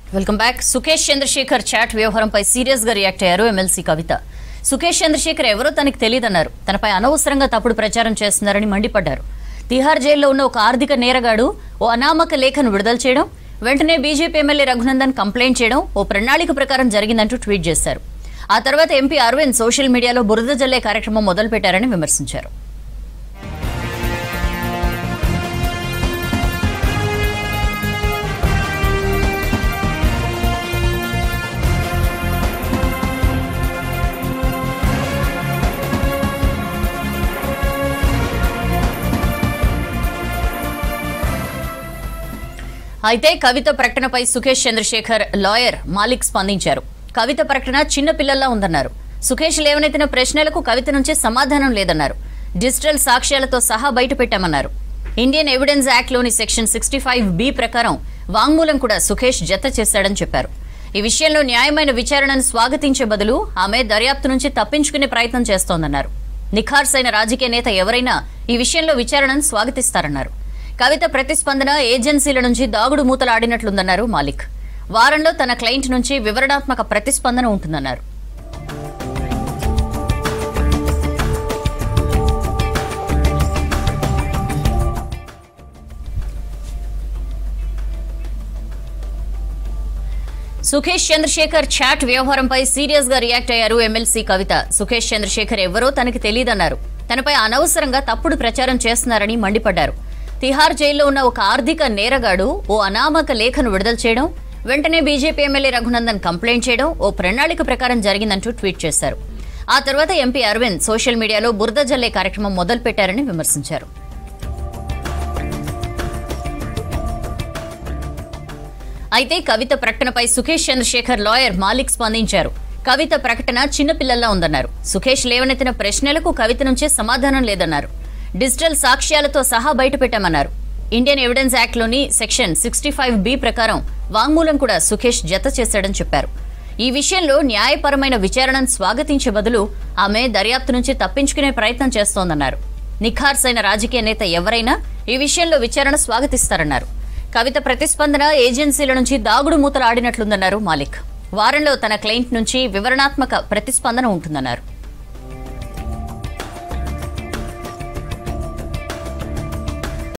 welcome back Sukesh Chandrashekar chat వ్యవహారంపై serious గా react అయ్యారు ఎమ్మెల్సీ కవిత సుఖేష్ చంద్రశేఖర్ ఎవరో తనకు తెలియదన్నారు తనపై అనవసరంగా తప్పుడు ప్రచారం చేస్తున్నారని మండిపడ్డారు తిహార్ జైల్లో ఉన్న ఒక ఆర్థిక నేరగాడు ఓ అనామక లేఖను విడుదల చేయడం వెంటనే బీజేపీ ఎమ్మెల్యే రఘునందన్ కంప్లైంట్ చేయడం ఓ ప్రణాళిక ప్రకారం జరిగిందంటూ ట్వీట్ చేశారు ఆ తర్వాత ఎంపీ అరవింద్ సోషల్ మీడియాలో బురద జల్లే కార్యక్రమం మొదలుపెట్టారని విమర్శించారు అయితే కవిత ప్రకటనపై సుఖేష్ చంద్రశేఖర్ లాయర్ మాలిక్ స్పందించారు కవిత ప్రకటన చిన్న పిల్లల్లా ఉందన్నారు సుఖేష్ లేవనెత్తిన ప్రశ్నలకు కవిత నుంచి సమాధానం లేదన్నారు డిజిటల్ సాక్ష్యాలతో సహా బయటపెట్టామన్నారు ఇండియన్ ఎవిడెన్స్ యాక్ట్ లోని సెక్షన్ సిక్స్టీ ఫైవ్ బి ప్రకారం వాంగ్మూలం కూడా సుఖేష్ జత చేశాడని చెప్పారు ఈ విషయంలో న్యాయమైన విచారణను స్వాగతించే బదులు ఆమె దర్యాప్తు నుంచి తప్పించుకునే ప్రయత్నం చేస్తోందన్నారు నిఖార్సైన రాజకీయ నేత ఎవరైనా ఈ విషయంలో విచారణను స్వాగతిస్తారన్నారు కవిత ప్రతిస్పందన ఏజెన్సీల నుంచి దాగుడు మూతలు ఆడినట్లుందన్నారు మాలిక్ వారంలో తన క్లయింట్ నుంచి వివరణాత్మక ప్రతిస్పందన ఉంటుందన్నారు సుఖేష్ చంద్రశేఖర్ చాట్ వ్యవహారంపై సీరియస్ గా రియాక్ట్ అయ్యారు ఎమ్మెల్సీ కవిత సుఖేష్ చంద్రశేఖర్ ఎవరో తనకి తెలియదన్నారు తనపై అనవసరంగా తప్పుడు ప్రచారం చేస్తున్నారని మండిపడ్డారు తిహార్ జైల్లో ఉన్న ఒక ఆర్థిక నేరగాడు ఓ అనామక లేఖను విడుదల చేయడం వెంటనే బీజేపీ ఎమ్మెల్యే రఘునందన్ కంప్లైంట్ చేయడం ఓ ప్రణాళిక ప్రకారం జరిగిందంటూ ట్వీట్ చేశారు ఆ తర్వాత ఎంపీ అరవింద్ సోషల్ మీడియాలో బురద జల్లే కార్యక్రమం మొదలుపెట్టారని విమర్శించారు అయితే కవిత ప్రకటనపై సుఖేష్ చంద్రశేఖర్ లాయర్ మాలిక్ స్పందించారు కవిత ప్రకటన చిన్నపిల్లల్లా ఉందన్నారు సుఖేష్ లేవనెత్తిన ప్రశ్నలకు కవిత నుంచే సమాధానం లేదన్నారు డిజిటల్ సాక్ష్యాలతో సహా బయటపెట్టామన్నారు ఇండియన్ ఎవిడెన్స్ యాక్ట్లోని సెక్షన్ సిక్స్టీ ఫైవ్ బి ప్రకారం వాంగ్మూలం కూడా సుఖేష్ జత చేశాడని చెప్పారు ఈ విషయంలో న్యాయపరమైన విచారణను స్వాగతించే బదులు ఆమె దర్యాప్తు నుంచి తప్పించుకునే ప్రయత్నం చేస్తోందన్నారు నిఖార్సైన రాజకీయ నేత ఎవరైనా ఈ విషయంలో విచారణ స్వాగతిస్తారన్నారు కవిత ప్రతిస్పందన ఏజెన్సీల నుంచి దాగుడు మూతలు ఆడినట్లుందన్నారు మాలిక్ వారంలో తన క్లయింట్ నుంచి వివరణాత్మక ప్రతిస్పందన ఉంటుందన్నారు